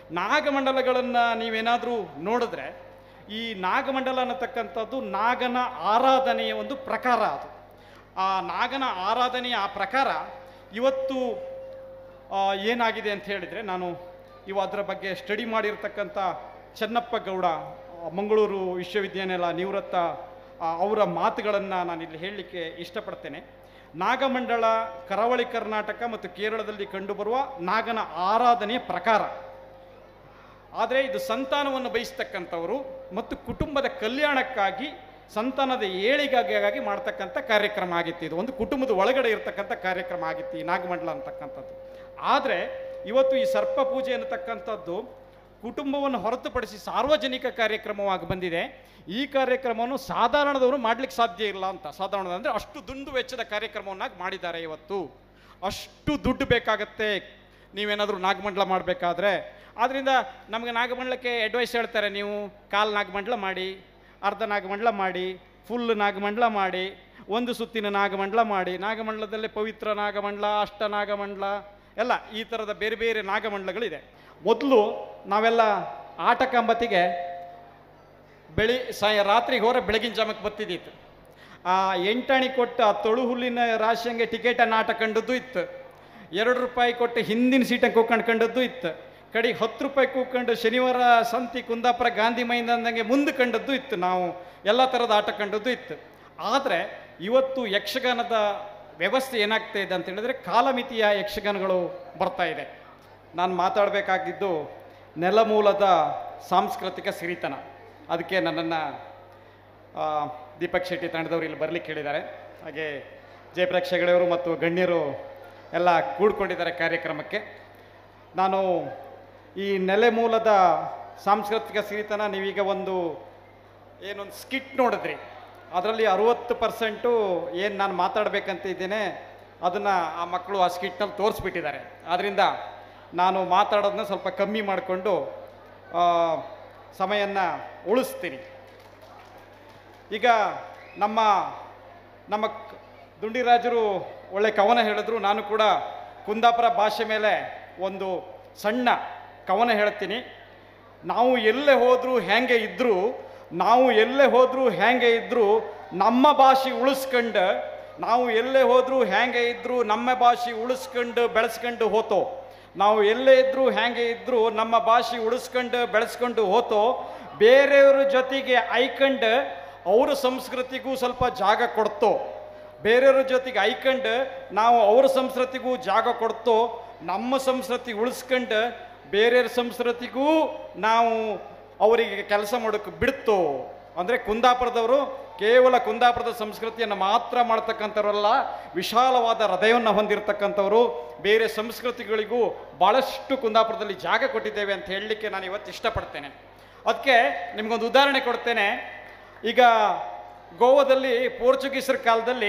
ನಾಗಮಂಡಲಗಳನ್ನು ನೀವೇನಾದರೂ ನೋಡಿದ್ರೆ ಈ ನಾಗಮಂಡಲ ಅನ್ನತಕ್ಕಂಥದ್ದು ನಾಗನ ಆರಾಧನೆಯ ಒಂದು ಪ್ರಕಾರ ಅದು ಆ ನಾಗನ ಆರಾಧನೆಯ ಆ ಪ್ರಕಾರ ಇವತ್ತು ಆ, ಏನಾಗಿದೆ ಅಂತ ಹೇಳಿದರೆ ನಾನು ಇವು ಅದರ ಬಗ್ಗೆ ಸ್ಟಡಿ ಮಾಡಿರ್ತಕ್ಕಂಥ ಚೆನ್ನಪ್ಪ ಗೌಡ ಆ, ಮಂಗಳೂರು ವಿಶ್ವವಿದ್ಯಾನಿಲಯ ನಿವೃತ್ತ ಆ, ಅವರ ಮಾತುಗಳನ್ನು ನಾನು ಇಲ್ಲಿ ಹೇಳಲಿಕ್ಕೆ ಇಷ್ಟಪಡ್ತೇನೆ ನಾಗಮಂಡಲ ಕರಾವಳಿ ಕರ್ನಾಟಕ ಮತ್ತು ಕೇರಳದಲ್ಲಿ ಕಂಡುಬರುವ ನಾಗನ ಆರಾಧನೆಯ ಪ್ರಕಾರ ಆದರೆ ಇದು ಸಂತಾನವನ್ನು ಬಯಸ್ತಕ್ಕಂಥವರು ಮತ್ತು ಕುಟುಂಬದ ಕಲ್ಯಾಣಕ್ಕಾಗಿ ಸಂತಾನದ ಏಳಿಗೆಗಾಗಿ ಮಾಡ್ತಕ್ಕಂಥ ಕಾರ್ಯಕ್ರಮ ಆಗಿತ್ತು ಇದು ಒಂದು ಕುಟುಂಬದ ಒಳಗಡೆ ಇರತಕ್ಕಂಥ ಕಾರ್ಯಕ್ರಮ ಆಗಿತ್ತು ಈ ನಾಗಮಂಡಲ ಅಂತಕ್ಕಂಥದ್ದು ಆದರೆ ಇವತ್ತು ಈ ಸರ್ಪ ಪೂಜೆ ಅನ್ನತಕ್ಕಂಥದ್ದು ಕುಟುಂಬವನ್ನು ಹೊರತುಪಡಿಸಿ ಸಾರ್ವಜನಿಕ ಕಾರ್ಯಕ್ರಮವಾಗಿ ಬಂದಿದೆ ಈ ಕಾರ್ಯಕ್ರಮವನ್ನು ಸಾಧಾರಣದವರು ಮಾಡ್ಲಿಕ್ಕೆ ಸಾಧ್ಯ ಇಲ್ಲ ಅಂತ ಸಾಧಾರಣ ಅಂದರೆ ಅಷ್ಟು ದುಂಡು ವೆಚ್ಚದ ಕಾರ್ಯಕ್ರಮವನ್ನಾಗಿ ಮಾಡಿದ್ದಾರೆ ಇವತ್ತು ಅಷ್ಟು ದುಡ್ಡು ಬೇಕಾಗತ್ತೆ ನೀವೇನಾದರೂ ನಾಗಮಂಡಲ ಮಾಡಬೇಕಾದ್ರೆ ಆದ್ದರಿಂದ ನಮಗೆ ನಾಗಮಂಡಲಕ್ಕೆ ಅಡ್ವೈಸ್ ಹೇಳ್ತಾರೆ ನೀವು ಕಾಲು ನಾಗಮಂಡಲ ಮಾಡಿ ಅರ್ಧ ನಾಗಮಂಡಲ ಮಾಡಿ ಫುಲ್ ನಾಗಮಂಡಲ ಮಾಡಿ ಒಂದು ಸುತ್ತಿನ ನಾಗಮಂಡಲ ಮಾಡಿ ನಾಗಮಂಡಲದಲ್ಲಿ ಪವಿತ್ರ ನಾಗಮಂಡಲ ಅಷ್ಟ ನಾಗಮಂಡಲ ಎಲ್ಲ ಈ ಥರದ ಬೇರೆ ಬೇರೆ ನಾಗಮಂಡಲಗಳಿದೆ ಮೊದಲು ನಾವೆಲ್ಲ ಆಟ ಕಂಬತ್ತಿಗೆ ಬೆಳಿ ಸಾಯ ರಾತ್ರಿಗೆ ಹೋರೆ ಬೆಳಗಿನ ಜಾಮಕ್ಕೆ ಬರ್ತಿದ್ದಿತ್ತು ಆ ಎಂಟಣಿ ಕೊಟ್ಟು ಆ ತೊಳು ಹುಲ್ಲಿನ ರಾಶಿಯಂಗೆ ಟಿಕೆಟನ್ನು ಆಟ ಕಂಡದ್ದು ಇತ್ತು ಎರಡು ರೂಪಾಯಿ ಕೊಟ್ಟು ಹಿಂದಿನ ಸೀಟಂಗೆ ಕೂತ್ಕೊಂಡು ಕಂಡದ್ದು ಇತ್ತು ಕಡೆಗೆ ಹತ್ತು ರೂಪಾಯಿ ಕೂತ್ಕೊಂಡು ಶನಿವಾರ ಸಂತಿ ಕುಂದಾಪುರ ಗಾಂಧಿ ಮೈದಾನದಂಗೆ ಮುಂದೆ ಕಂಡದ್ದು ಇತ್ತು ನಾವು ಎಲ್ಲ ಥರದ ಆಟ ಕಂಡದ್ದು ಇತ್ತು ಆದರೆ ಇವತ್ತು ಯಕ್ಷಗಾನದ ವ್ಯವಸ್ಥೆ ಏನಾಗ್ತಾ ಇದೆ ಅಂತ ಹೇಳಿದ್ರೆ ಕಾಲಮಿತಿಯ ಯಕ್ಷಗಾನಗಳು ಬರ್ತಾ ಇದೆ ನಾನು ಮಾತಾಡಬೇಕಾಗಿದ್ದು ನೆಲಮೂಲದ ಸಾಂಸ್ಕೃತಿಕ ಸಿರಿತನ ಅದಕ್ಕೆ ನನ್ನನ್ನು ದೀಪಕ್ ಶೆಟ್ಟಿ ತಂಡದವರು ಇಲ್ಲಿ ಬರಲಿಕ್ಕೆ ಹೇಳಿದ್ದಾರೆ ಹಾಗೆ ಜಯಪ್ರಕಾಶ್ ಹೆಗಡೆಯವರು ಮತ್ತು ಗಣ್ಯರು ಎಲ್ಲ ಕೂಡ್ಕೊಂಡಿದ್ದಾರೆ ಕಾರ್ಯಕ್ರಮಕ್ಕೆ ನಾನು ಈ ನೆಲೆಮೂಲದ ಸಾಂಸ್ಕೃತಿಕ ಸಿರಿತನ ನೀವೀಗ ಒಂದು ಏನೊಂದು ಸ್ಕಿಟ್ ನೋಡಿದ್ರಿ ಅದರಲ್ಲಿ ಅರುವತ್ತು ಪರ್ಸೆಂಟು ಏನು ನಾನು ಮಾತಾಡಬೇಕಂತ ಇದ್ದೇನೆ ಅದನ್ನು ಆ ಮಕ್ಕಳು ಆ ಸ್ಕಿಟ್ನಲ್ಲಿ ತೋರಿಸ್ಬಿಟ್ಟಿದ್ದಾರೆ ಆದ್ದರಿಂದ ನಾನು ಮಾತಾಡೋದನ್ನ ಸ್ವಲ್ಪ ಕಮ್ಮಿ ಮಾಡಿಕೊಂಡು ಸಮಯವನ್ನು ಉಳಿಸ್ತೀನಿ ಈಗ ನಮ್ಮ ನಮ್ಮ ಕ- ದುಂಡಿರಾಜರು ಒಳ್ಳೆ ಕವನ ಹೇಳಿದ್ರು ನಾನು ಕೂಡ ಕುಂದಾಪುರ ಭಾಷೆ ಮೇಲೆ ಒಂದು ಸಣ್ಣ ಕವನ ಹೇಳ್ತೀನಿ ನಾವು ಎಲ್ಲೇ ಹೋದರೂ ಹೇಗೆ ಇದ್ದರೂ ನಾವು ಎಲ್ಲೇ ಹೋದರೂ ಹೇಗೆ ಇದ್ದರೂ ನಮ್ಮ ಭಾಷೆ ಉಳಿಸ್ಕೊಂಡು ನಾವು ಎಲ್ಲೇ ಹೋದರೂ ಹೇಗೆ ಇದ್ದರೂ ನಮ್ಮ ಭಾಷೆ ಉಳಿಸ್ಕೊಂಡು ಬೆಳೆಸ್ಕೊಂಡು ಹೋತೋ ನಾವು ಎಲ್ಲೇ ಇದ್ದರೂ ಹೇಗೆ ಇದ್ದರೂ ನಮ್ಮ ಭಾಷೆ ಉಳಿಸ್ಕೊಂಡು ಬೆಳೆಸ್ಕೊಂಡು ಹೋತೋ ಬೇರೆಯವ್ರ ಜೊತೆಗೆ ಐಕಂಡು ಅವ್ರ ಸಂಸ್ಕೃತಿಗೂ ಸ್ವಲ್ಪ ಜಾಗ ಕೊಡ್ತೋ ಬೇರೆಯವ್ರ ಜೊತೆಗೆ ಐಕಂಡು ನಾವು ಅವ್ರ ಸಂಸ್ಕೃತಿಗೂ ಜಾಗ ಕೊಡ್ತೋ ನಮ್ಮ ಸಂಸ್ಕೃತಿ ಉಳಿಸ್ಕೊಂಡು ಬೇರೆಯವ್ರ ಸಂಸ್ಕೃತಿಗೂ ನಾವು ಅವರಿಗೆ ಕೆಲಸ ಮಾಡೋಕ್ಕೆ ಬಿಡ್ತೋ ಅಂದರೆ ಕುಂದಾಪುರದವರು ಕೇವಲ ಕುಂದಾಪುರದ ಸಂಸ್ಕೃತಿಯನ್ನು ಮಾತ್ರ ಮಾಡ್ತಕ್ಕಂಥವ್ರಲ್ಲ ವಿಶಾಲವಾದ ಹೃದಯವನ್ನು ಹೊಂದಿರತಕ್ಕಂಥವರು ಬೇರೆ ಸಂಸ್ಕೃತಿಗಳಿಗೂ ಭಾಳಷ್ಟು ಕುಂದಾಪುರದಲ್ಲಿ ಜಾಗ ಕೊಟ್ಟಿದ್ದೇವೆ ಅಂತ ಹೇಳಲಿಕ್ಕೆ ನಾನು ಇವತ್ತು ಇಷ್ಟಪಡ್ತೇನೆ ಅದಕ್ಕೆ ನಿಮಗೊಂದು ಉದಾಹರಣೆ ಕೊಡ್ತೇನೆ ಈಗ ಗೋವಾದಲ್ಲಿ ಪೋರ್ಚುಗೀಸರ ಕಾಲದಲ್ಲಿ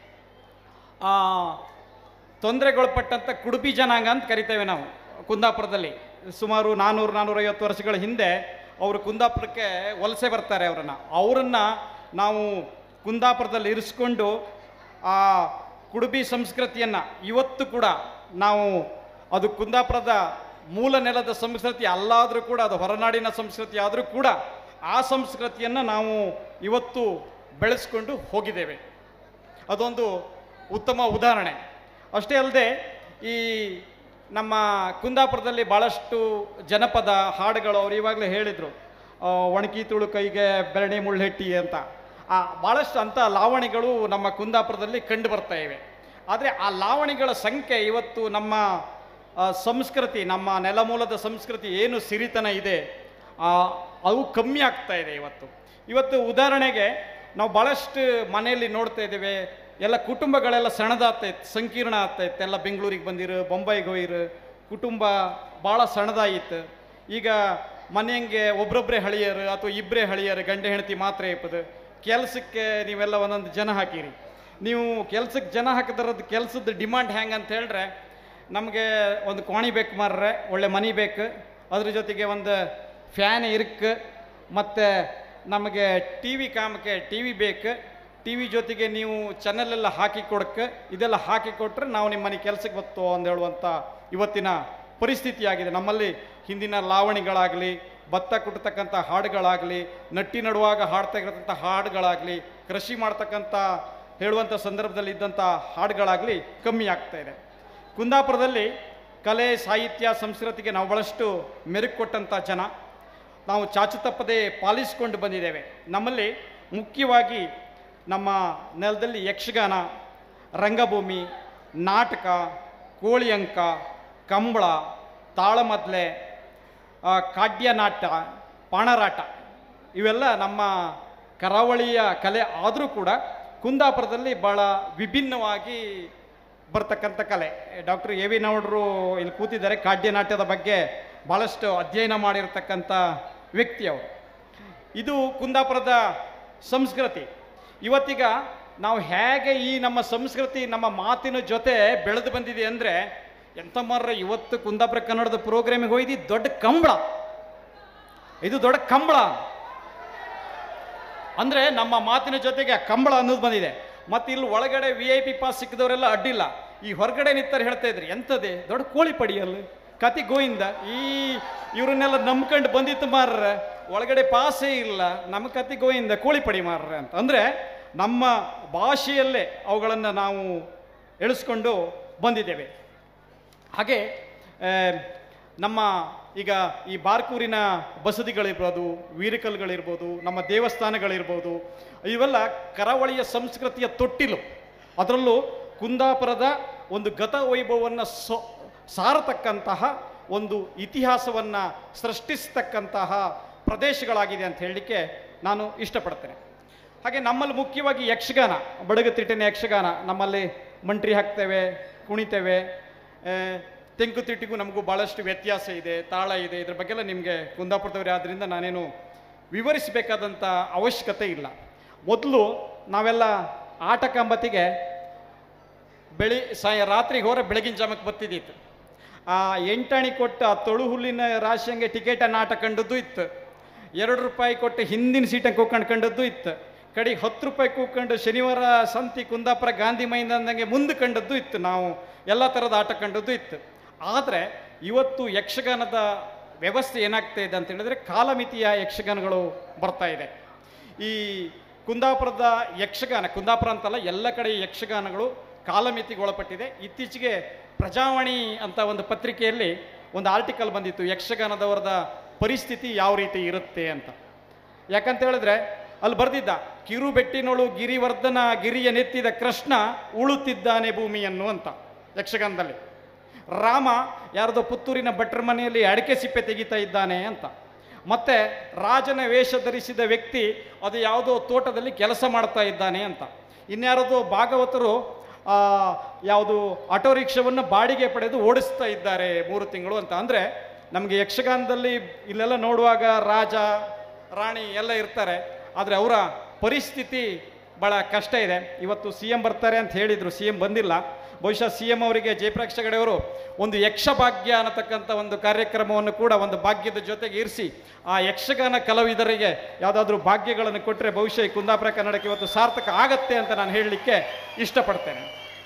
ಆ, ತೊಂದರೆಗೊಳಪಟ್ಟಂಥ ಕುಡುಬಿ ಜನಾಂಗ ಅಂತ ಕರಿತೇವೆ ನಾವು ಕುಂದಾಪುರದಲ್ಲಿ ಸುಮಾರು ನಾನ್ನೂರು ನಾನ್ನೂರೈವತ್ತು ವರ್ಷಗಳ ಹಿಂದೆ ಅವರು ಕುಂದಾಪುರಕ್ಕೆ ವಲಸೆ ಬರ್ತಾರೆ ಅವರನ್ನು ಅವರನ್ನು ನಾವು ಕುಂದಾಪುರದಲ್ಲಿ ಇರಿಸ್ಕೊಂಡು ಆ ಕುಡುಬಿ ಸಂಸ್ಕೃತಿಯನ್ನು ಇವತ್ತು ಕೂಡ ನಾವು ಅದು ಕುಂದಾಪುರದ ಮೂಲ ನೆಲದ ಸಂಸ್ಕೃತಿ ಅಲ್ಲಾದರೂ ಕೂಡ ಅದು ಹೊರನಾಡಿನ ಸಂಸ್ಕೃತಿ ಆದರೂ ಕೂಡ ಆ ಸಂಸ್ಕೃತಿಯನ್ನು ನಾವು ಇವತ್ತು ಬೆಳೆಸ್ಕೊಂಡು ಹೋಗಿದ್ದೇವೆ ಅದೊಂದು ಉತ್ತಮ ಉದಾಹರಣೆ ಅಷ್ಟೇ ಅಲ್ಲದೆ ಈ ನಮ್ಮ ಕುಂದಾಪುರದಲ್ಲಿ ಭಾಳಷ್ಟು ಜನಪದ ಹಾಡುಗಳು ಅವ್ರು ಇವಾಗಲೇ ಹೇಳಿದರು ಒಣಕಿ ತುಳು ಕೈಗೆ ಬೆರಣಿ ಮುಳ್ಳೆಟ್ಟಿ ಅಂತ ಆ ಭಾಳಷ್ಟು ಅಂಥ ಲಾವಣಿಗಳು ನಮ್ಮ ಕುಂದಾಪುರದಲ್ಲಿ ಕಂಡು ಬರ್ತಾ ಇವೆ ಆದರೆ ಆ ಲಾವಣಿಗಳ ಸಂಖ್ಯೆ ಇವತ್ತು ನಮ್ಮ ಆ, ಸಂಸ್ಕೃತಿ ನಮ್ಮ ನೆಲಮೂಲದ ಸಂಸ್ಕೃತಿ ಏನು ಸಿರಿತನ ಇದೆ ಆ, ಅವು ಕಮ್ಮಿ ಆಗ್ತಾ ಇದೆ ಇವತ್ತು ಇವತ್ತು ಉದಾಹರಣೆಗೆ ನಾವು ಭಾಳಷ್ಟು ಮನೆಯಲ್ಲಿ ನೋಡ್ತಾ ಇದ್ದೇವೆ ಎಲ್ಲ ಕುಟುಂಬಗಳೆಲ್ಲ ಸಣ್ಣದಾಗ್ತೈತೆ ಸಂಕೀರ್ಣ ಆಗ್ತೈತೆ ಎಲ್ಲ ಬೆಂಗಳೂರಿಗೆ ಬಂದಿರು ಬೊಂಬೈಗೆ ಹೋಗಿರು ಕುಟುಂಬ ಭಾಳ ಸಣ್ಣದಾಯಿತು ಈಗ ಮನೆಯಂಗೆ ಒಬ್ರೊಬ್ಬರೇ ಹಳಿಯರು ಅಥವಾ ಇಬ್ಬರೇ ಹಳಿಯರು ಗಂಡ ಹೆಂಡತಿ ಮಾತ್ರ ಇಪ್ಪದು ಕೆಲಸಕ್ಕೆ ನೀವೆಲ್ಲ ಒಂದೊಂದು ಜನ ಹಾಕಿರಿ ನೀವು ಕೆಲ್ಸಕ್ಕೆ ಜನ ಹಾಕಿದ್ರದ್ದು ಕೆಲಸದ ಡಿಮಾಂಡ್ ಹೆಂಗೆ ಅಂತ ಹೇಳಿದ್ರೆ ನಮಗೆ ಒಂದು ಕೋಣಿ ಬೇಕು ಮಾರ್ರೆ ಒಳ್ಳೆ ಮನೆ ಬೇಕು ಅದ್ರ ಜೊತೆಗೆ ಒಂದು ಫ್ಯಾನ್ ಇರಕ್ಕೆ ಮತ್ತು ನಮಗೆ ಟಿ ವಿ ಕಾಮಕ್ಕೆ ಟಿ ವಿ ಬೇಕು ಟಿ ವಿ ಜೊತೆಗೆ ನೀವು ಚಾನಲ್ ಎಲ್ಲ ಹಾಕಿ ಕೊಡಕ್ಕೆ ಇದೆಲ್ಲ ಹಾಕಿ ಕೊಟ್ಟರೆ ನಾವು ನಿಮ್ಮ ಮನೆ ಕೆಲಸಕ್ಕೆ ಬತ್ತು ಅಂತ ಹೇಳುವಂಥ ಇವತ್ತಿನ ಪರಿಸ್ಥಿತಿ ಆಗಿದೆ ನಮ್ಮಲ್ಲಿ ಹಿಂದಿನ ಲಾವಣಿಗಳಾಗಲಿ ಭತ್ತ ಕುಟ್ಟತಕ್ಕಂಥ ಹಾಡುಗಳಾಗಲಿ ನಟ್ಟಿ ನಡುವಾಗ ಹಾಡ್ತಾ ಇರತಕ್ಕಂಥ ಹಾಡುಗಳಾಗಲಿ ಕೃಷಿ ಮಾಡ್ತಕ್ಕಂಥ ಹೇಳುವಂಥ ಸಂದರ್ಭದಲ್ಲಿ ಇದ್ದಂಥ ಹಾಡುಗಳಾಗಲಿ ಕಮ್ಮಿ ಆಗ್ತಾ ಇದೆ ಕುಂದಾಪುರದಲ್ಲಿ ಕಲೆ ಸಾಹಿತ್ಯ ಸಂಸ್ಕೃತಿಗೆ ನಾವು ಭಾಳಷ್ಟು ಮೆರುಗು ಕೊಟ್ಟಂಥ ಜನ ನಾವು ಚಾಚು ತಪ್ಪದೆ ಪಾಲಿಸಿಕೊಂಡು ಬಂದಿದ್ದೇವೆ ನಮ್ಮಲ್ಲಿ ಮುಖ್ಯವಾಗಿ ನಮ್ಮ ನೆಲದಲ್ಲಿ ಯಕ್ಷಗಾನ ರಂಗಭೂಮಿ ನಾಟಕ ಕೋಳಿ ಅಂಕ ಕಂಬಳ ತಾಳಮದ್ಲೆ ಆ, ಕಾಡ್ಯನಾಟ ಪಾಣರಾಟ ಇವೆಲ್ಲ ನಮ್ಮ ಕರಾವಳಿಯ ಕಲೆ ಆದರೂ ಕೂಡ ಕುಂದಾಪುರದಲ್ಲಿ ಭಾಳ ವಿಭಿನ್ನವಾಗಿ ಬರ್ತಕ್ಕಂಥ ಕಲೆ ಡಾಕ್ಟರ್ ಎ ವಿ ನೌಡ್ರು ಇಲ್ಲಿ ಕೂತಿದ್ದಾರೆ ಕಾಡ್ಯನಾಟ್ಯದ ಬಗ್ಗೆ ಭಾಳಷ್ಟು ಅಧ್ಯಯನ ಮಾಡಿರ್ತಕ್ಕಂಥ ವ್ಯಕ್ತಿ ಅವರು ಇದು ಕುಂದಾಪುರದ ಸಂಸ್ಕೃತಿ ಇವತ್ತೀಗ ನಾವು ಹೇಗೆ ಈ ನಮ್ಮ ಸಂಸ್ಕೃತಿ ನಮ್ಮ ಮಾತಿನ ಜೊತೆ ಬೆಳೆದು ಬಂದಿದೆ ಅಂದರೆ ಎಂಥ ಮಾರ್ರೆ ಇವತ್ತು ಕುಂದಾಪುರ ಕನ್ನಡದ ಪ್ರೋಗ್ರಾಮಿಗೆ ಹೋಯ್ದು ದೊಡ್ಡ ಕಂಬಳ ಇದು ದೊಡ್ಡ ಕಂಬಳ ಅಂದರೆ ನಮ್ಮ ಮಾತಿನ ಜೊತೆಗೆ ಆ ಕಂಬಳ ಅನ್ನೋದು ಬಂದಿದೆ ಮತ್ತು ಇಲ್ಲಿ ಒಳಗಡೆ ವಿ ಐ ಪಿ ಪಾಸ್ ಸಿಕ್ಕಿದವರೆಲ್ಲ ಅಡ್ಡಿಲ್ಲ ಈ ಹೊರಗಡೆ ನಿಂತಾರೆ ಹೇಳ್ತಾ ಇದ್ರಿ ಎಂಥದೇ ದೊಡ್ಡ ಕೋಳಿ ಪಡಿಯಲ್ಲಿ ಕತಿ ಗೋಯಿಂದ ಈ ಇವ್ರನ್ನೆಲ್ಲ ನಂಬ್ಕೊಂಡು ಬಂದಿತ್ತು ಮಾರ್ರ ಒಳಗಡೆ ಪಾಸೇ ಇಲ್ಲ ನಮ್ಮ ಕತಿ ಗೋಯಿಂದ ಕೋಳಿ ಪಡಿ ಮಾರ್ರ ಅಂತ ಅಂದರೆ ನಮ್ಮ ಭಾಷೆಯಲ್ಲೇ ಅವುಗಳನ್ನು ನಾವು ಎಳಿಸ್ಕೊಂಡು ಬಂದಿದ್ದೇವೆ ಹಾಗೆ ಆ, ನಮ್ಮ ಈಗ ಈ ಬಾರ್ಕೂರಿನ ಬಸದಿಗಳಿರ್ಬೋದು ವೀರಕಲ್ಗಳಿರ್ಬೋದು ನಮ್ಮ ದೇವಸ್ಥಾನಗಳಿರ್ಬೋದು ಇವೆಲ್ಲ ಕರಾವಳಿಯ ಸಂಸ್ಕೃತಿಯ ತೊಟ್ಟಿಲು ಅದರಲ್ಲೂ ಕುಂದಾಪುರದ ಒಂದು ಗತ ವೈಭವವನ್ನು ಸೊ ಸಾರತಕ್ಕಂತಹ ಒಂದು ಇತಿಹಾಸವನ್ನು ಸೃಷ್ಟಿಸ್ತಕ್ಕಂತಹ ಪ್ರದೇಶಗಳಾಗಿದೆ ಅಂತ ಹೇಳಲಿಕ್ಕೆ ನಾನು ಇಷ್ಟಪಡ್ತೇನೆ ಹಾಗೆ ನಮ್ಮಲ್ಲಿ ಮುಖ್ಯವಾಗಿ ಯಕ್ಷಗಾನ ಬಡಗತಿಟ್ಟಿನ ಯಕ್ಷಗಾನ ನಮ್ಮಲ್ಲಿ ಮಂಟ್ರಿ ಹಾಕ್ತೇವೆ ಕುಣಿತೇವೆ ಆ, ತೆಂಕುತಿಟ್ಟಿಗೂ ನಮಗೂ ಭಾಳಷ್ಟು ವ್ಯತ್ಯಾಸ ಇದೆ ತಾಳ ಇದೆ ಇದ್ರ ಬಗ್ಗೆಲ್ಲ ನಿಮಗೆ ಕುಂದಾಪುರದವರೇ ಆದ್ದರಿಂದ ನಾನೇನು ವಿವರಿಸಬೇಕಾದಂಥ ಅವಶ್ಯಕತೆ ಇಲ್ಲ ಮೊದಲು ನಾವೆಲ್ಲ ಆಟ ಕಂಬತ್ತಿಗೆ ಬೆಳಿ ಸಾಯ ರಾತ್ರಿಗೆ ಹೋರೆ ಬೆಳಗಿನ ಜಾಮಕ್ಕೆ ಬರ್ತಿದ್ದಿತ್ತು ಆ ಎಂಟಾಣಿ ಕೊಟ್ಟು ಆ ತೊಳು ಹುಲ್ಲಿನ ರಾಶಿಯಂಗೆ ಟಿಕೆಟನ್ನು ಆಟ ಕಂಡದ್ದು ಇತ್ತು ಎರಡು ರೂಪಾಯಿ ಕೊಟ್ಟು ಹಿಂದಿನ ಸೀಟಂಗೆ ಕೂತ್ಕೊಂಡು ಕಂಡದ್ದು ಇತ್ತು ಕಡೆಗೆ ಹತ್ತು ರೂಪಾಯಿ ಕೂತ್ಕೊಂಡು ಶನಿವಾರ ಸಂತಿ ಕುಂದಾಪುರ ಗಾಂಧಿ ಮೈದಾನದಂಗೆ ಮುಂದೆ ಕಂಡದ್ದು ಇತ್ತು ನಾವು ಎಲ್ಲ ಥರದ ಆಟ ಕಂಡದ್ದು ಇತ್ತು ಆದರೆ ಇವತ್ತು ಯಕ್ಷಗಾನದ ವ್ಯವಸ್ಥೆ ಏನಾಗ್ತಾ ಇದೆ ಅಂತ ಹೇಳಿದ್ರೆ ಕಾಲಮಿತಿಯ ಯಕ್ಷಗಾನಗಳು ಬರ್ತಾ ಇದೆ ಈ ಕುಂದಾಪುರದ ಯಕ್ಷಗಾನ ಕುಂದಾಪುರ ಅಂತಲ್ಲ ಎಲ್ಲ ಕಡೆ ಯಕ್ಷಗಾನಗಳು ಕಾಲಮಿತಿಗೆ ಒಳಪಟ್ಟಿದೆ ಇತ್ತೀಚೆಗೆ ಪ್ರಜಾವಾಣಿ ಅಂತ ಒಂದು ಪತ್ರಿಕೆಯಲ್ಲಿ ಒಂದು ಆರ್ಟಿಕಲ್ ಬಂದಿತ್ತು ಯಕ್ಷಗಾನದವರದ ಪರಿಸ್ಥಿತಿ ಯಾವ ರೀತಿ ಇರುತ್ತೆ ಅಂತ ಯಾಕಂತ ಹೇಳಿದ್ರೆ ಅಲ್ಲಿ ಬರ್ದಿದ್ದ ಕಿರು ಬೆಟ್ಟಿನೊಳು ಗಿರಿವರ್ಧನ ಗಿರಿಯ ನೆತ್ತಿದ ಕೃಷ್ಣ ಉಳುತ್ತಿದ್ದಾನೆ ಭೂಮಿಯನ್ನು ಅಂತ ಯಕ್ಷಗಾನದಲ್ಲಿ ರಾಮ ಯಾರ್ದೋ ಪುತ್ತೂರಿನ ಭಟ್ರ ಮನೆಯಲ್ಲಿ ಅಡಿಕೆ ಸಿಪ್ಪೆ ತೆಗಿತಾ ಇದ್ದಾನೆ ಅಂತ ಮತ್ತೆ ರಾಜನ ವೇಷ ಧರಿಸಿದ ವ್ಯಕ್ತಿ ಅದು ಯಾವುದೋ ತೋಟದಲ್ಲಿ ಕೆಲಸ ಮಾಡ್ತಾ ಇದ್ದಾನೆ ಅಂತ ಇನ್ಯಾರದೋ ಭಾಗವತರು ಆ, ಯಾವುದು ಆಟೋ ರಿಕ್ಷಾವನ್ನು ಬಾಡಿಗೆ ಪಡೆದು ಓಡಿಸ್ತಾ ಇದ್ದಾರೆ ಮೂರು ತಿಂಗಳು ಅಂತ ಅಂದರೆ ನಮಗೆ ಯಕ್ಷಗಾನದಲ್ಲಿ ಇಲ್ಲೆಲ್ಲ ನೋಡುವಾಗ ರಾಜ ರಾಣಿ ಎಲ್ಲ ಇರ್ತಾರೆ ಆದರೆ ಅವರ ಪರಿಸ್ಥಿತಿ ಭಾಳ ಕಷ್ಟ ಇದೆ ಇವತ್ತು ಸಿ ಎಂ ಬರ್ತಾರೆ ಅಂತ ಹೇಳಿದರು ಸಿ ಎಂ ಬಂದಿಲ್ಲ ಬಹುಶಃ ಸಿ ಎಂ ಅವರಿಗೆ ಜಯಪ್ರಕಾಶ್ ಹೆಗಡೆಯವರು ಒಂದು ಯಕ್ಷಭಾಗ್ಯ ಅನ್ನತಕ್ಕಂಥ ಒಂದು ಕಾರ್ಯಕ್ರಮವನ್ನು ಕೂಡ ಒಂದು ಭಾಗ್ಯದ ಜೊತೆಗೆ ಇರಿಸಿ ಆ ಯಕ್ಷಗಾನ ಕಲಾವಿದರಿಗೆ ಯಾವುದಾದ್ರೂ ಭಾಗ್ಯಗಳನ್ನು ಕೊಟ್ಟರೆ ಬಹುಶಃ ಈ ಕುಂದಾಪುರ ಕನ್ನಡಕ್ಕೆ ಇವತ್ತು ಸಾರ್ಥಕ ಆಗತ್ತೆ ಅಂತ ನಾನು ಹೇಳಲಿಕ್ಕೆ ಇಷ್ಟಪಡ್ತೇನೆ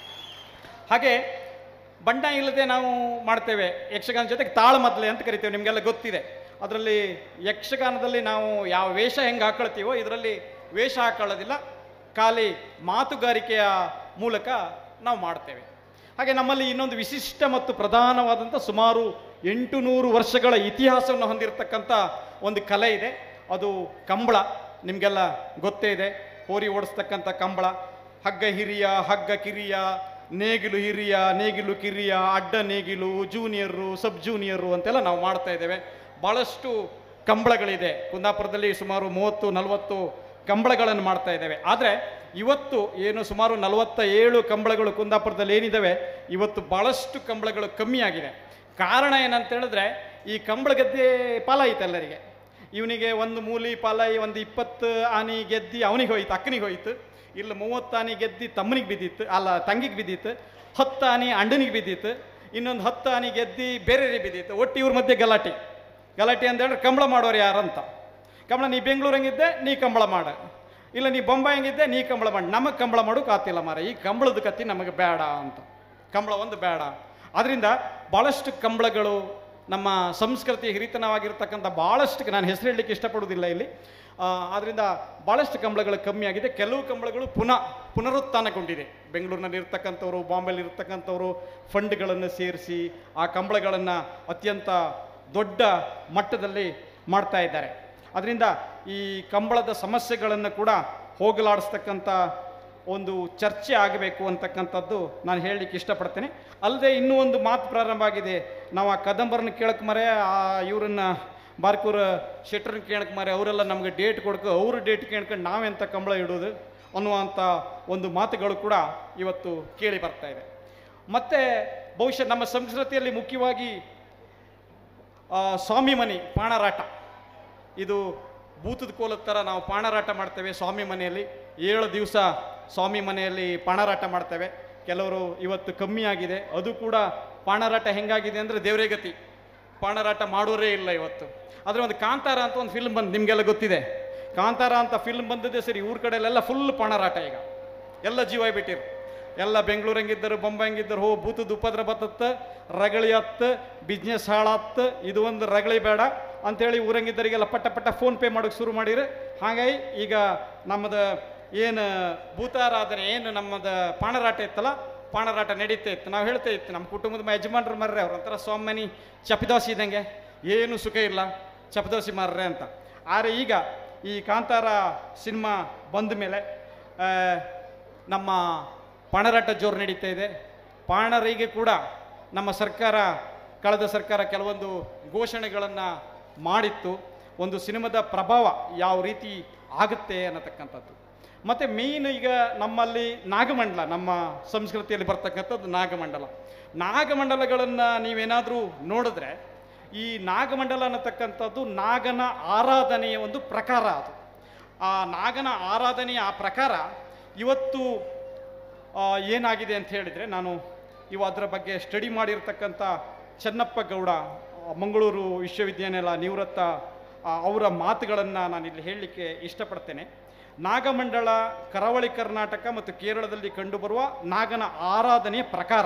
ಹಾಗೆ ಬಣ್ಣ ಇಲ್ಲದೆ ನಾವು ಮಾಡ್ತೇವೆ ಯಕ್ಷಗಾನ ಜೊತೆಗೆ ತಾಳಮದ್ಲೆ ಅಂತ ಕರಿತೇವೆ ನಿಮಗೆಲ್ಲ ಗೊತ್ತಿದೆ ಅದರಲ್ಲಿ ಯಕ್ಷಗಾನದಲ್ಲಿ ನಾವು ಯಾವ ವೇಷ ಹೆಂಗೆ ಹಾಕೊಳ್ತೀವೋ ಇದರಲ್ಲಿ ವೇಷ ಹಾಕೊಳ್ಳೋದಿಲ್ಲ ಖಾಲಿ ಮಾತುಗಾರಿಕೆಯ ಮೂಲಕ ನಾವು ಮಾಡ್ತೇವೆ ಹಾಗೆ ನಮ್ಮಲ್ಲಿ ಇನ್ನೊಂದು ವಿಶಿಷ್ಟ ಮತ್ತು ಪ್ರಧಾನವಾದಂಥ ಸುಮಾರು ಎಂಟು ನೂರು ವರ್ಷಗಳ ಇತಿಹಾಸವನ್ನು ಹೊಂದಿರತಕ್ಕಂಥ ಒಂದು ಕಲೆ ಇದೆ ಅದು ಕಂಬಳ ನಿಮಗೆಲ್ಲ ಗೊತ್ತೇ ಇದೆ ಹೋರಿ ಓಡಿಸ್ತಕ್ಕಂಥ ಕಂಬಳ ಹಗ್ಗ ಹಿರಿಯ ಹಗ್ಗ ಕಿರಿಯ ನೇಗಿಲು ಹಿರಿಯ ನೇಗಿಲು ಕಿರಿಯ ಅಡ್ಡ ನೇಗಿಲು ಜೂನಿಯರು ಸಬ್ ಜೂನಿಯರು ಅಂತೆಲ್ಲ ನಾವು ಮಾಡ್ತಾ ಇದ್ದೇವೆ ಭಾಳಷ್ಟು ಕಂಬಳಗಳಿದೆ ಕುಂದಾಪುರದಲ್ಲಿ ಸುಮಾರು ಮೂವತ್ತು ನಲವತ್ತು ಕಂಬಳಗಳನ್ನು ಮಾಡ್ತಾ ಇದ್ದೇವೆ ಆದರೆ ಇವತ್ತು ಏನು ಸುಮಾರು ನಲವತ್ತ ಏಳು ಕಂಬಳಗಳು ಕುಂದಾಪುರದಲ್ಲಿ ಏನಿದ್ದಾವೆ ಇವತ್ತು ಭಾಳಷ್ಟು ಕಂಬಳಗಳು ಕಮ್ಮಿ ಆಗಿದೆ ಕಾರಣ ಏನಂತ ಹೇಳಿದ್ರೆ ಈ ಕಂಬಳ ಗದ್ದೆ ಪಾಲ ಐತೆ ಎಲ್ಲರಿಗೆ ಇವನಿಗೆ ಒಂದು ಮೂಲಿ ಪಾಲ ಒಂದು ಇಪ್ಪತ್ತು ಆನಿ ಗೆದ್ದಿ ಅವನಿಗೆ ಹೋಯ್ತು ಅಕ್ಕನಿಗೆ ಹೋಯ್ತು ಇಲ್ಲ ಮೂವತ್ತು ಆನಿ ಗೆದ್ದಿ ತಮ್ಮನಿಗೆ ಬಿದ್ದಿತ್ತು ಅಲ್ಲ ತಂಗಿಗೆ ಬಿದ್ದಿತ್ತು ಹತ್ತು ಆನಿ ಅಣ್ಣನಿಗೆ ಬಿದ್ದಿತ್ತು ಇನ್ನೊಂದು ಹತ್ತು ಆನಿ ಗೆದ್ದಿ ಬೇರೆಯವರಿಗೆ ಬಿದ್ದಿತ್ತು ಒಟ್ಟು ಇವ್ರ ಮಧ್ಯೆ ಗಲಾಟೆ ಗಲಾಟೆ ಅಂತ ಹೇಳಿದ್ರೆ ಕಂಬಳ ಮಾಡೋರು ಯಾರಂತ ಕಂಬಳ ನೀ ಬೆಂಗಳೂರು ಹಂಗಿದ್ದೆ ನೀ ಕಂಬಳ ಮಾಡ ಇಲ್ಲ ನೀ ಬೊಂಬಾಯಿ ಹಂಗಿದ್ದೆ ನೀ ಕಂಬಳ ಮಾಡಿ ನಮಗೆ ಕಂಬಳ ಮಾಡೋಕೆ ಆತಿಲ್ಲ ಮಾರ ಈ ಕಂಬಳದ ಕತ್ತಿ ನಮಗೆ ಬೇಡ ಅಂತ ಕಂಬಳ ಒಂದು ಬೇಡ ಅದರಿಂದ ಭಾಳಷ್ಟು ಕಂಬಳಗಳು ನಮ್ಮ ಸಂಸ್ಕೃತಿ ಹಿರಿತನವಾಗಿರ್ತಕ್ಕಂಥ ಭಾಳಷ್ಟು ನಾನು ಹೆಸರು ಹೇಳಲಿಕ್ಕೆ ಇಷ್ಟಪಡೋದಿಲ್ಲ ಇಲ್ಲಿ ಆದ್ದರಿಂದ ಭಾಳಷ್ಟು ಕಂಬಳಗಳು ಕಮ್ಮಿ ಆಗಿದೆ ಕೆಲವು ಕಂಬಳಗಳು ಪುನಃ ಪುನರುತ್ಥಾನಗೊಂಡಿದೆ ಬೆಂಗಳೂರಿನಲ್ಲಿ ಇರ್ತಕ್ಕಂಥವ್ರು ಬಾಂಬೆಲಿ ಇರ್ತಕ್ಕಂಥವ್ರು ಫಂಡ್ಗಳನ್ನು ಸೇರಿಸಿ ಆ ಕಂಬಳಗಳನ್ನು ಅತ್ಯಂತ ದೊಡ್ಡ ಮಟ್ಟದಲ್ಲಿ ಮಾಡ್ತಾ ಇದ್ದಾರೆ ಅದರಿಂದ ಈ ಕಂಬಳದ ಸಮಸ್ಯೆಗಳನ್ನು ಕೂಡ ಹೋಗಲಾಡಿಸ್ತಕ್ಕಂಥ ಒಂದು ಚರ್ಚೆ ಆಗಬೇಕು ಅಂತಕ್ಕಂಥದ್ದು ನಾನು ಹೇಳಲಿಕ್ಕೆ ಇಷ್ಟಪಡ್ತೇನೆ ಅಲ್ಲದೆ ಇನ್ನೂ ಒಂದು ಮಾತು ಪ್ರಾರಂಭ ಆಗಿದೆ ನಾವು ಆ ಕದಂಬರನ್ನ ಕೇಳಕ್ಕೆ ಮರೆ ಆ ಇವರನ್ನ ಬಾರ್ಕೂರ್ ಶೆಟ್ರನ್ನ ಕೇಳಕ್ಕೆ ಮರೆ ಅವರೆಲ್ಲ ನಮಗೆ ಡೇಟ್ ಕೊಡ್ಕೊ ಅವ್ರ ಡೇಟ್ ಕೇಳ್ಕೊಂಡು ನಾವೆಂತ ಕಂಬಳ ಇಡೋದು ಅನ್ನುವಂಥ ಒಂದು ಮಾತುಗಳು ಕೂಡ ಇವತ್ತು ಕೇಳಿ ಬರ್ತಾ ಇದೆ ಮತ್ತು ಬಹುಶಃ ನಮ್ಮ ಸಂಸ್ಕೃತಿಯಲ್ಲಿ ಮುಖ್ಯವಾಗಿ ಆ, ಸ್ವಾಮಿ ಮನೆ ಪಾಣರಾಟ ಇದು ಭೂತದ ಕೋಲದ ಥರ ನಾವು ಪಾಣರಾಟ ಮಾಡ್ತೇವೆ ಸ್ವಾಮಿ ಮನೆಯಲ್ಲಿ ಏಳು ದಿವಸ ಸ್ವಾಮಿ ಮನೆಯಲ್ಲಿ ಪಾಣರಾಟ ಮಾಡ್ತೇವೆ ಕೆಲವರು ಇವತ್ತು ಕಮ್ಮಿ ಆಗಿದೆ ಅದು ಕೂಡ ಪಾಣರಾಟ ಹೆಂಗಾಗಿದೆ ಅಂದರೆ ದೇವರೇ ಗತಿ ಪಾಣರಾಟ ಮಾಡೋರೇ ಇಲ್ಲ ಇವತ್ತು ಆದರೆ ಒಂದು ಕಾಂತಾರ ಅಂತ ಒಂದು ಫಿಲ್ಮ್ ಬಂದು ನಿಮಗೆಲ್ಲ ಗೊತ್ತಿದೆ ಕಾಂತಾರ ಅಂತ ಫಿಲ್ಮ್ ಬಂದಿದೆ ಸರಿ ಊರ ಕಡೆಯಲ್ಲೆಲ್ಲ ಫುಲ್ ಪಾಣರಾಟ ಈಗ ಎಲ್ಲ ಜೀವ ಬಿಟ್ಟಿರು ಎಲ್ಲ ಬೆಂಗಳೂರು ಹಂಗಿದ್ದರು ಬೊಂಬೆ ಹಂಗಿದ್ದರು ಹೋ ಭೂತದ ಉಪದ್ರ ಬತ್ತತ್ತ ರಗಳಿ ಹತ್ತು ಬಿಸ್ನೆಸ್ ಹಾಳಾತ್ ಇದು ಒಂದು ರಗಳಿ ಬೇಡ ಅಂತೇಳಿ ಊರಂಗಿದ್ದರಿಗೆಲ್ಲ ಪಟ್ಟ ಪಟ್ಟ ಫೋನ್ ಪೇ ಮಾಡೋಕೆ ಶುರು ಮಾಡಿರಿ ಹಾಗಾಗಿ ಈಗ ನಮ್ಮದು ಏನು ಭೂತಾರಾಧನೆ ಏನು ನಮ್ಮದು ಪಾಣರಾಟ ಇತ್ತಲ್ಲ ಪಾಣರಾಟ ನಡೀತಾ ಇತ್ತು ನಾವು ಹೇಳ್ತಾ ಇತ್ತು ನಮ್ಮ ಕುಟುಂಬದ ಮ- ಯಜಮಾನ್ರು ಮರ್ರೆ ಅವ್ರ ಒಂಥರ ಸ್ವಾಮನಿ ಚಪದೋಸಿ ಇದ್ದಂಗೆ ಏನು ಸುಖ ಇಲ್ಲ ಚಪದೋಸಿ ಮಾರ್ರೆ ಅಂತ ಆದರೆ ಈಗ ಈ ಕಾಂತಾರ ಸಿನಿಮಾ ಬಂದ ಮೇಲೆ ಆ, ನಮ್ಮ ಪಾಣರಾಟ ಜೋರು ನಡೀತಾ ಇದೆ ಪಾಣರಿಗೆ ಕೂಡ ನಮ್ಮ ಸರ್ಕಾರ ಕಳೆದ ಸರ್ಕಾರ ಕೆಲವೊಂದು ಘೋಷಣೆಗಳನ್ನು ಮಾಡಿತ್ತು ಒಂದು ಸಿನಿಮಾದ ಪ್ರಭಾವ ಯಾವ ರೀತಿ ಆಗುತ್ತೆ ಅನ್ನತಕ್ಕಂಥದ್ದು ಮತ್ತು ಮೇಯ್ನ್ ಈಗ ನಮ್ಮಲ್ಲಿ ನಾಗಮಂಡಲ ನಮ್ಮ ಸಂಸ್ಕೃತಿಯಲ್ಲಿ ಬರ್ತಕ್ಕಂಥದ್ದು ನಾಗಮಂಡಲ ನಾಗಮಂಡಲಗಳನ್ನು ನೀವೇನಾದರೂ ನೋಡಿದ್ರೆ ಈ ನಾಗಮಂಡಲ ಅನ್ನತಕ್ಕಂಥದ್ದು ನಾಗನ ಆರಾಧನೆಯ ಒಂದು ಪ್ರಕಾರ ಅದು ಆ ನಾಗನ ಆರಾಧನೆಯ ಆ ಪ್ರಕಾರ ಇವತ್ತು ಆ, ಏನಾಗಿದೆ ಅಂತ ಹೇಳಿದರೆ ನಾನು ಇವು ಅದರ ಬಗ್ಗೆ ಸ್ಟಡಿ ಮಾಡಿರ್ತಕ್ಕಂಥ ಚೆನ್ನಪ್ಪ ಗೌಡ ಆ, ಮಂಗಳೂರು ವಿಶ್ವವಿದ್ಯಾನಿಲಯ ನಿವೃತ್ತ ಆ, ಅವರ ಮಾತುಗಳನ್ನು ನಾನು ಇಲ್ಲಿ ಹೇಳಲಿಕ್ಕೆ ಇಷ್ಟಪಡ್ತೇನೆ ನಾಗಮಂಡಲ ಕರಾವಳಿ ಕರ್ನಾಟಕ ಮತ್ತು ಕೇರಳದಲ್ಲಿ ಕಂಡುಬರುವ ನಾಗನ ಆರಾಧನೆಯ ಪ್ರಕಾರ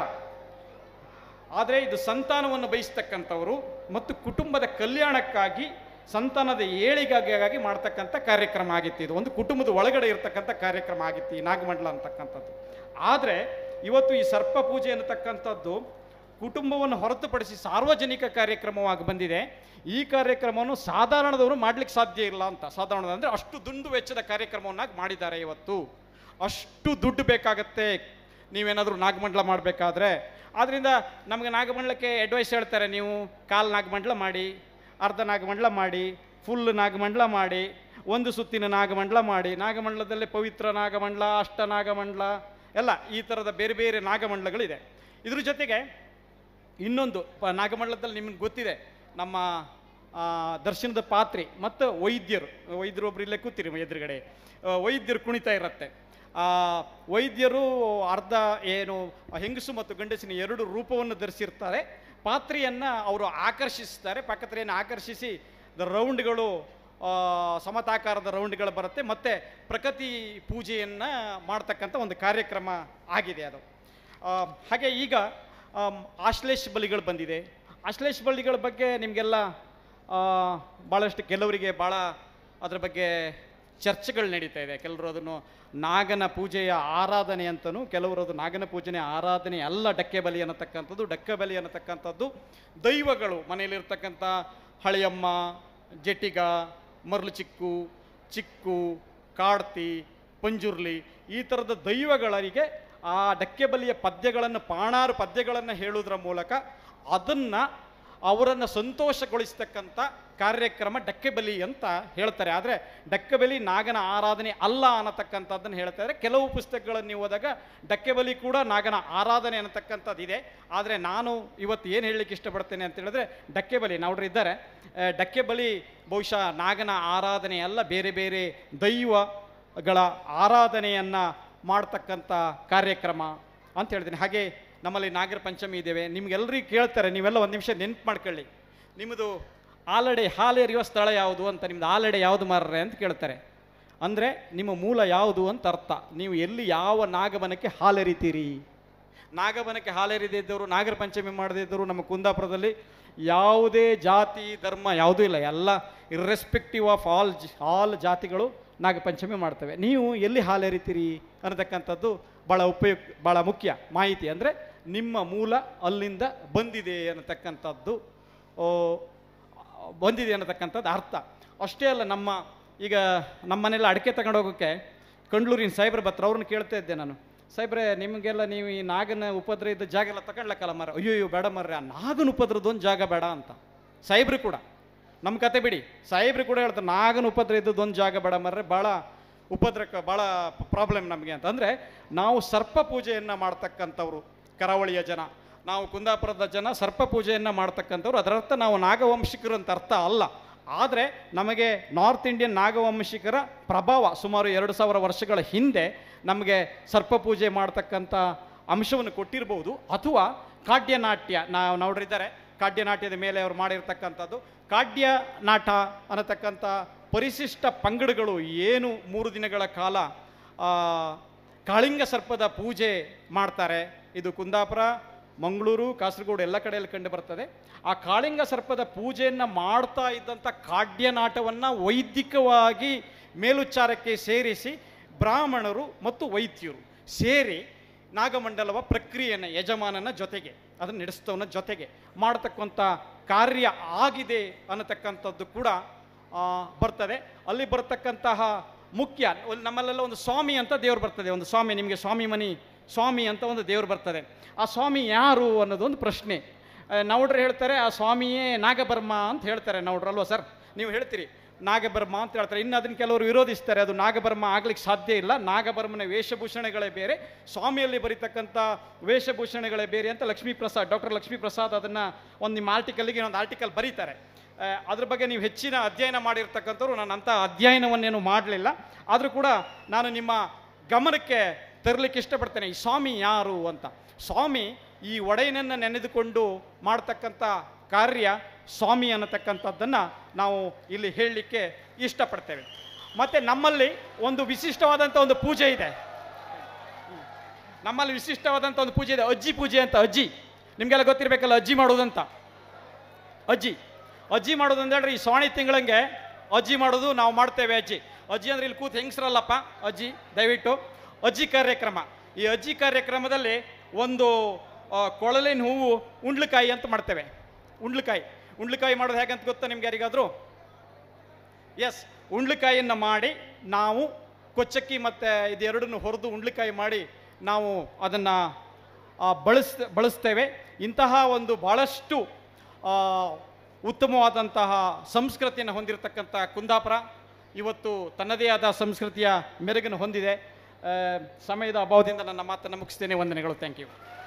ಆದರೆ ಇದು ಸಂತಾನವನ್ನು ಬಯಸ್ತಕ್ಕಂಥವರು ಮತ್ತು ಕುಟುಂಬದ ಕಲ್ಯಾಣಕ್ಕಾಗಿ ಸಂತಾನದ ಏಳಿಗೆಗಾಗಿ ಮಾಡ್ತಕ್ಕಂಥ ಕಾರ್ಯಕ್ರಮ ಆಗಿತ್ತು ಇದು ಒಂದು ಕುಟುಂಬದ ಒಳಗಡೆ ಇರತಕ್ಕಂಥ ಕಾರ್ಯಕ್ರಮ ಆಗಿತ್ತು ಈ ನಾಗಮಂಡಲ ಅಂತಕ್ಕಂಥದ್ದು ಆದರೆ ಇವತ್ತು ಈ ಸರ್ಪ ಪೂಜೆ ಅನ್ನತಕ್ಕಂಥದ್ದು ಕುಟುಂಬವನ್ನು ಹೊರತುಪಡಿಸಿ ಸಾರ್ವಜನಿಕ ಕಾರ್ಯಕ್ರಮವಾಗಿ ಬಂದಿದೆ ಈ ಕಾರ್ಯಕ್ರಮವನ್ನು ಸಾಧಾರಣದವರು ಮಾಡ್ಲಿಕ್ಕೆ ಸಾಧ್ಯ ಇಲ್ಲ ಅಂತ ಸಾಧಾರಣ ಅಂದರೆ ಅಷ್ಟು ದುಂಡು ವೆಚ್ಚದ ಕಾರ್ಯಕ್ರಮವನ್ನಾಗಿ ಮಾಡಿದ್ದಾರೆ ಇವತ್ತು ಅಷ್ಟು ದುಡ್ಡು ಬೇಕಾಗತ್ತೆ ನೀವೇನಾದರೂ ನಾಗಮಂಡಲ ಮಾಡಬೇಕಾದ್ರೆ ಆದ್ದರಿಂದ ನಮಗೆ ನಾಗಮಂಡಲಕ್ಕೆ ಅಡ್ವೈಸ್ ಹೇಳ್ತಾರೆ ನೀವು ಕಾಲು ನಾಗಮಂಡಲ ಮಾಡಿ ಅರ್ಧ ನಾಗಮಂಡಲ ಮಾಡಿ ಫುಲ್ ನಾಗಮಂಡಲ ಮಾಡಿ ಒಂದು ಸುತ್ತಿನ ನಾಗಮಂಡಲ ಮಾಡಿ ನಾಗಮಂಡಲದಲ್ಲಿ ಪವಿತ್ರ ನಾಗಮಂಡಲ ಅಷ್ಟ ನಾಗಮಂಡಲ ಎಲ್ಲ ಈ ಥರದ ಬೇರೆ ಬೇರೆ ನಾಗಮಂಡಲಗಳಿದೆ ಇದ್ರ ಜೊತೆಗೆ ಇನ್ನೊಂದು ಪ ನಾಗಮಂಡಲದಲ್ಲಿ ನಿಮ್ಗೆ ಗೊತ್ತಿದೆ ನಮ್ಮ ಆ, ದರ್ಶನದ ಪಾತ್ರೆ ಮತ್ತು ವೈದ್ಯರು ವೈದ್ಯರು ಒಬ್ರು ಇಲ್ಲೇ ಕೂತಿರಿ ಎದುರುಗಡೆ ಆ, ವೈದ್ಯರು ಕುಣಿತಾ ಇರತ್ತೆ ಆ, ವೈದ್ಯರು ಅರ್ಧ ಏನು ಹೆಂಗಸು ಮತ್ತು ಗಂಡಸಿನ ಎರಡು ರೂಪವನ್ನು ಧರಿಸಿರ್ತಾರೆ ಪಾತ್ರೆಯನ್ನು ಅವರು ಆಕರ್ಷಿಸ್ತಾರೆ ಪಾಕತ್ರೆಯನ್ನು ಆಕರ್ಷಿಸಿ ದ ರೌಂಡ್ಗಳು ಆ, ಸಮತಾಕಾರದ ರೌಂಡ್ಗಳು ಬರುತ್ತೆ ಮತ್ತು ಪ್ರಕೃತಿ ಪೂಜೆಯನ್ನು ಮಾಡ್ತಕ್ಕಂಥ ಒಂದು ಕಾರ್ಯಕ್ರಮ ಆಗಿದೆ ಅದು ಆ, ಹಾಗೆ ಈಗ ಆಮ್, ಆಶ್ಲೇಷ ಬಲಿಗಳು ಬಂದಿದೆ ಆಶ್ಲೇಷ ಬಲಿಗಳ ಬಗ್ಗೆ ನಿಮಗೆಲ್ಲ ಭಾಳಷ್ಟು ಕೆಲವರಿಗೆ ಭಾಳ ಅದ್ರ ಬಗ್ಗೆ ಚರ್ಚೆಗಳು ನಡೀತಾ ಇದೆ ಕೆಲವರು ಅದನ್ನು ನಾಗನ ಪೂಜೆಯ ಆರಾಧನೆ ಅಂತಲೂ ಕೆಲವರು ಅದು ನಾಗನ ಪೂಜೆಯ ಆರಾಧನೆ ಅಲ್ಲ ಡಕ್ಕೆ ಬಲಿ ಅನ್ನತಕ್ಕಂಥದ್ದು ಡಕ್ಕೆ ಬಲಿ ಅನ್ನತಕ್ಕಂಥದ್ದು ದೈವಗಳು ಮನೆಯಲ್ಲಿರ್ತಕ್ಕಂಥ ಹಳೆಯಮ್ಮ ಜಟ್ಟಿಗ ಮರ್ಲು ಚಿಕ್ಕು ಚಿಕ್ಕು ಕಾಡ್ತಿ ಪಂಜುರ್ಲಿ ಈ ಥರದ ದೈವಗಳಿಗೆ ಆ ಡಕ್ಕೆ ಬಲಿಯ ಪದ್ಯಗಳನ್ನು ಪಾಣಾರು ಪದ್ಯಗಳನ್ನು ಹೇಳುವುದರ ಮೂಲಕ ಅದನ್ನು ಅವರನ್ನು ಸಂತೋಷಗೊಳಿಸ್ತಕ್ಕಂಥ ಕಾರ್ಯಕ್ರಮ ಡಕ್ಕೆ ಬಲಿ ಅಂತ ಹೇಳ್ತಾರೆ ಆದರೆ ಡಕ್ಕೆ ಬಲಿ ನಾಗನ ಆರಾಧನೆ ಅಲ್ಲ ಅನ್ನತಕ್ಕಂಥದ್ದನ್ನು ಹೇಳ್ತಾರೆ ಕೆಲವು ಪುಸ್ತಕಗಳನ್ನು ನೀವು ಓದಾಗ ಡಕ್ಕೆ ಬಲಿ ಕೂಡ ನಾಗನ ಆರಾಧನೆ ಅನ್ನತಕ್ಕಂಥದ್ದು ಇದೆ ಆದರೆ ನಾನು ಇವತ್ತು ಏನು ಹೇಳಲಿಕ್ಕೆ ಇಷ್ಟಪಡ್ತೇನೆ ಅಂತ ಹೇಳಿದ್ರೆ ಡಕ್ಕೆ ಬಲಿ ನೋಡ್ರಿ ಇದ್ದಾರೆ ಆ, ಡಕ್ಕೆ ಬಲಿ ಬಹುಶಃ ನಾಗನ ಆರಾಧನೆ ಅಲ್ಲ ಬೇರೆ ಬೇರೆ ದೈವಗಳ ಆರಾಧನೆಯನ್ನು ಮಾಡ್ತಕ್ಕಂಥ ಕಾರ್ಯಕ್ರಮ ಅಂತ ಹೇಳ್ತೀನಿ ಹಾಗೆ ನಮ್ಮಲ್ಲಿ ನಾಗರ ಪಂಚಮಿ ಇದ್ದೇವೆ ನಿಮ್ಗೆಲ್ಲರಿಗೂ ಕೇಳ್ತಾರೆ ನೀವೆಲ್ಲ ಒಂದು ನಿಮಿಷ ನೆನ್ಪು ಮಾಡ್ಕೊಳ್ಳಿ ನಿಮ್ಮದು ಆಲಡೆ ಹಾಲೆರಿಯುವ ಸ್ಥಳ ಯಾವುದು ಅಂತ ನಿಮ್ದು ಆಲಡೆ ಯಾವುದು ಮಾರ್ರೆ ಅಂತ ಕೇಳ್ತಾರೆ ಅಂದರೆ ನಿಮ್ಮ ಮೂಲ ಯಾವುದು ಅಂತ ಅರ್ಥ ನೀವು ಎಲ್ಲಿ ಯಾವ ನಾಗಬನಕ್ಕೆ ಹಾಲೆರಿತೀರಿ ನಾಗಬನಕ್ಕೆ ಹಾಲೆರಿದಿದ್ದವರು ನಾಗರ ಪಂಚಮಿ ಮಾಡದಿದ್ದರು ನಮ್ಮ ಕುಂದಾಪುರದಲ್ಲಿ ಯಾವುದೇ ಜಾತಿ ಧರ್ಮ ಯಾವುದೂ ಇಲ್ಲ ಎಲ್ಲ ಇರ್ರೆಸ್ಪೆಕ್ಟಿವ್ ಆಫ್ ಆಲ್ ಆಲ್ ಜಾತಿಗಳು ನಾಗಪಂಚಮಿ ಮಾಡ್ತವೆ ನೀವು ಎಲ್ಲಿ ಹಾಲೆರಿತೀರಿ ಅನ್ನತಕ್ಕಂಥದ್ದು ಭಾಳ ಉಪಯುಕ್ತ ಭಾಳ ಮುಖ್ಯ ಮಾಹಿತಿ ಅಂದರೆ ನಿಮ್ಮ ಮೂಲ ಅಲ್ಲಿಂದ ಬಂದಿದೆ ಅನ್ನತಕ್ಕಂಥದ್ದು ಓ, ಬಂದಿದೆ ಅನ್ನತಕ್ಕಂಥದ್ದು ಅರ್ಥ ಅಷ್ಟೇ ಅಲ್ಲ ನಮ್ಮ ಈಗ ನಮ್ಮ ಮನೆಯಲ್ಲಿ ಅಡಿಕೆ ತಗೊಂಡು ಹೋಗೋಕ್ಕೆ ಕಂಡ್ಲೂರಿನ ಸಾಹೇಬ್ರ ಬತ್ರ ಅವ್ರನ್ನ ಕೇಳ್ತಾ ಇದ್ದೆ ನಾನು ಸಾಹೇಬ್ರೆ ನಿಮಗೆಲ್ಲ ನೀವು ಈ ನಾಗನ ಉಪದ್ರ ಇದ್ದ ಜಾಗ ಎಲ್ಲ ತಗೊಳ್ಲಕ್ಕಲ್ಲ ಮರ ಅಯ್ಯೋ ಅಯ್ಯೋ ಬೇಡ ಮರ್ರೆ ಆ ನಾಗನ ಉಪದ್ರದೊಂದು ಜಾಗ ಬೇಡ ಅಂತ ಸಾಹೇಬ್ರು ಕೂಡ ನಮ್ಮ ಕತೆ ಬಿಡಿ ಸಾಹೇಬ್ರು ಕೂಡ ಹೇಳ್ತಾರೆ ನಾಗನ ಉಪದ್ರ ಇದ್ದದೊಂದು ಜಾಗ ಬೇಡ ಮರ್ರೆ ಭಾಳ ಉಪದ್ರಕ್ಕೆ ಭಾಳ ಪ್ರಾಬ್ಲಮ್ ನಮಗೆ ಅಂತ ಅಂದರೆ ನಾವು ಸರ್ಪ ಪೂಜೆಯನ್ನು ಮಾಡ್ತಕ್ಕಂಥವ್ರು ಕರಾವಳಿಯ ಜನ ನಾವು ಕುಂದಾಪುರದ ಜನ ಸರ್ಪ ಪೂಜೆಯನ್ನು ಮಾಡ್ತಕ್ಕಂಥವ್ರು ಅದರರ್ಥ ನಾವು ನಾಗವಂಶಿಕರು ಅಂತ ಅರ್ಥ ಅಲ್ಲ ಆದರೆ ನಮಗೆ ನಾರ್ತ್ ಇಂಡಿಯನ್ ನಾಗವಂಶಿಕರ ಪ್ರಭಾವ ಸುಮಾರು ಎರಡು ಸಾವಿರ ವರ್ಷಗಳ ಹಿಂದೆ ನಮಗೆ ಸರ್ಪ ಪೂಜೆ ಮಾಡ್ತಕ್ಕಂಥ ಅಂಶವನ್ನು ಕೊಟ್ಟಿರ್ಬೋದು ಅಥವಾ ಕಾಡ್ಯನಾಟ್ಯ ನಾವು ನೋಡಿದ್ದಾರೆ ಕಾಡ್ಯನಾಟ್ಯದ ಮೇಲೆ ಅವರು ಮಾಡಿರ್ತಕ್ಕಂಥದ್ದು ಕಾಡ್ಯ ನಾಟ ಅನ್ನತಕ್ಕಂಥ ಪರಿಶಿಷ್ಟ ಪಂಗಡಗಳು ಏನು ಮೂರು ದಿನಗಳ ಕಾಲ ಆ, ಕಾಳಿಂಗ ಸರ್ಪದ ಪೂಜೆ ಮಾಡ್ತಾರೆ ಇದು ಕುಂದಾಪುರ ಮಂಗಳೂರು ಕಾಸರಗೋಡು ಎಲ್ಲ ಕಡೆಯಲ್ಲಿ ಕಂಡು ಬರ್ತದೆ ಆ ಕಾಳಿಂಗ ಸರ್ಪದ ಪೂಜೆಯನ್ನು ಮಾಡ್ತಾ ಇದ್ದಂಥ ಕಾಡ್ಯನಾಟವನ್ನು ವೈದಿಕವಾಗಿ ಮೇಲುಚ್ಚಾರಕ್ಕೆ ಸೇರಿಸಿ ಬ್ರಾಹ್ಮಣರು ಮತ್ತು ವೈದ್ಯರು ಸೇರಿ ನಾಗಮಂಡಲವ ಪ್ರಕ್ರಿಯೆಯನ್ನು ಯಜಮಾನನ ಜೊತೆಗೆ ಅದನ್ನು ನಡೆಸ್ತವನ ಜೊತೆಗೆ ಮಾಡತಕ್ಕಂಥ ಕಾರ್ಯ ಆಗಿದೆ ಅನ್ನತಕ್ಕಂಥದ್ದು ಕೂಡ ಆ, ಬರ್ತದೆ ಅಲ್ಲಿ ಬರ್ತಕ್ಕಂತಹ ಮುಖ್ಯ ಒಂದು ನಮ್ಮಲ್ಲೆಲ್ಲ ಒಂದು ಸ್ವಾಮಿ ಅಂತ ದೇವ್ರು ಬರ್ತದೆ ಒಂದು ಸ್ವಾಮಿ ನಿಮಗೆ ಸ್ವಾಮಿ ಮನಿ ಸ್ವಾಮಿ ಅಂತ ಒಂದು ದೇವ್ರು ಬರ್ತದೆ ಆ ಸ್ವಾಮಿ ಯಾರು ಅನ್ನೋದೊಂದು ಪ್ರಶ್ನೆ ಆ, ನೌಡ್ರು ಹೇಳ್ತಾರೆ ಆ ಸ್ವಾಮಿಯೇ ನಾಗಬರ್ಮ ಅಂತ ಹೇಳ್ತಾರೆ ನೌಡ್ರು ಅಲ್ವಾ ಸರ್ ನೀವು ಹೇಳ್ತೀರಿ ನಾಗಬರ್ಮ ಅಂತ ಹೇಳ್ತಾರೆ ಇನ್ನು ಅದನ್ನು ಕೆಲವರು ವಿರೋಧಿಸ್ತಾರೆ ಅದು ನಾಗಬರ್ಮ ಆಗ್ಲಿಕ್ಕೆ ಸಾಧ್ಯ ಇಲ್ಲ ನಾಗಬರ್ಮನ ವೇಷಭೂಷಣಗಳೇ ಬೇರೆ ಸ್ವಾಮಿಯಲ್ಲಿ ಬರೀತಕ್ಕಂಥ ವೇಷಭೂಷಣಗಳೇ ಬೇರೆ ಅಂತ ಲಕ್ಷ್ಮೀ ಪ್ರಸಾದ್ ಡಾಕ್ಟರ್ ಲಕ್ಷ್ಮೀ ಪ್ರಸಾದ್ ಅದನ್ನು ಒಂದು ನಿಮ್ಮ ಆರ್ಟಿಕಲ್ಗೆ ಒಂದು ಆರ್ಟಿಕಲ್ ಬರೀತಾರೆ ಆ, ಅದ್ರ ಬಗ್ಗೆ ನೀವು ಹೆಚ್ಚಿನ ಅಧ್ಯಯನ ಮಾಡಿರ್ತಕ್ಕಂಥವ್ರು ನಾನು ಅಂಥ ಅಧ್ಯಯನವನ್ನೇನು ಮಾಡಲಿಲ್ಲ ಆದರೂ ಕೂಡ ನಾನು ನಿಮ್ಮ ಗಮನಕ್ಕೆ ತರಲಿಕ್ಕೆ ಇಷ್ಟಪಡ್ತೇನೆ ಈ ಸ್ವಾಮಿ ಯಾರು ಅಂತ ಸ್ವಾಮಿ ಈ ಒಡೆಯನನ್ನು ನೆನೆದುಕೊಂಡು ಮಾಡ್ತಕ್ಕಂಥ ಕಾರ್ಯ ಸ್ವಾಮಿ ಅನ್ನತಕ್ಕಂಥದ್ದನ್ನು ನಾವು ಇಲ್ಲಿ ಹೇಳಲಿಕ್ಕೆ ಇಷ್ಟಪಡ್ತೇವೆ ಮತ್ತು ನಮ್ಮಲ್ಲಿ ಒಂದು ವಿಶಿಷ್ಟವಾದಂಥ ಒಂದು ಪೂಜೆ ಇದೆ ನಮ್ಮಲ್ಲಿ ವಿಶಿಷ್ಟವಾದಂಥ ಒಂದು ಪೂಜೆ ಇದೆ ಅಜ್ಜಿ ಪೂಜೆ ಅಂತ ಅಜ್ಜಿ ನಿಮಗೆಲ್ಲ ಗೊತ್ತಿರಬೇಕಲ್ಲ ಅಜ್ಜಿ ಮಾಡೋದಂತ ಅಜ್ಜಿ ಅಜ್ಜಿ ಮಾಡೋದು ಅಂದ್ರೆ ಈ ಸೋಣಿ ತಿಂಗಳಂಗೆ ಅಜ್ಜಿ ಮಾಡೋದು ನಾವು ಮಾಡ್ತೇವೆ ಅಜ್ಜಿ ಅಜ್ಜಿ ಅಂದ್ರೆ ಇಲ್ಲಿ ಕೂತ್ ಹೆಂಗಸ್ರಲ್ಲಪ್ಪ ಅಜ್ಜಿ ದಯವಿಟ್ಟು ಅಜ್ಜಿ ಕಾರ್ಯಕ್ರಮ ಈ ಅಜ್ಜಿ ಕಾರ್ಯಕ್ರಮದಲ್ಲಿ ಒಂದು ಆ, ಕೊಳಲಿನ ಹೂವು ಉಂಡ್ಲಕಾಯಿ ಅಂತ ಮಾಡ್ತೇವೆ ಉಂಡ್ಲಕಾಯಿ ಉಂಡ್ಲಕಾಯಿ ಮಾಡೋದು ಹೇಗಂತ ಗೊತ್ತಾ ನಿಮ್ಗೆ ಯಾರಿಗಾದರೂ ಎಸ್ ಉಂಡ್ಲಕಾಯಿಯನ್ನು ಮಾಡಿ ನಾವು ಕೊಚ್ಚಕ್ಕಿ ಮತ್ತು ಇದೆರಡನ್ನು ಹೊರದು ಉಂಡ್ಲಕಾಯಿ ಮಾಡಿ ನಾವು ಅದನ್ನು ಬಳಸ್ ಬಳಸ್ತೇವೆ ಇಂತಹ ಒಂದು ಭಾಳಷ್ಟು ಆ, ಉತ್ತಮವಾದಂತಹ ಸಂಸ್ಕೃತಿಯನ್ನು ಹೊಂದಿರತಕ್ಕಂಥ ಕುಂದಾಪುರ ಇವತ್ತು ತನ್ನದೇ ಆದ ಸಂಸ್ಕೃತಿಯ ಮೆರುಗನ್ನು ಹೊಂದಿದೆ ಆ, ಸಮಯದ ಅಭಾವದಿಂದ ನನ್ನ ಮಾತನ್ನು ಮುಗಿಸ್ತೇನೆ ವಂದನೆಗಳು ಥ್ಯಾಂಕ್ ಯು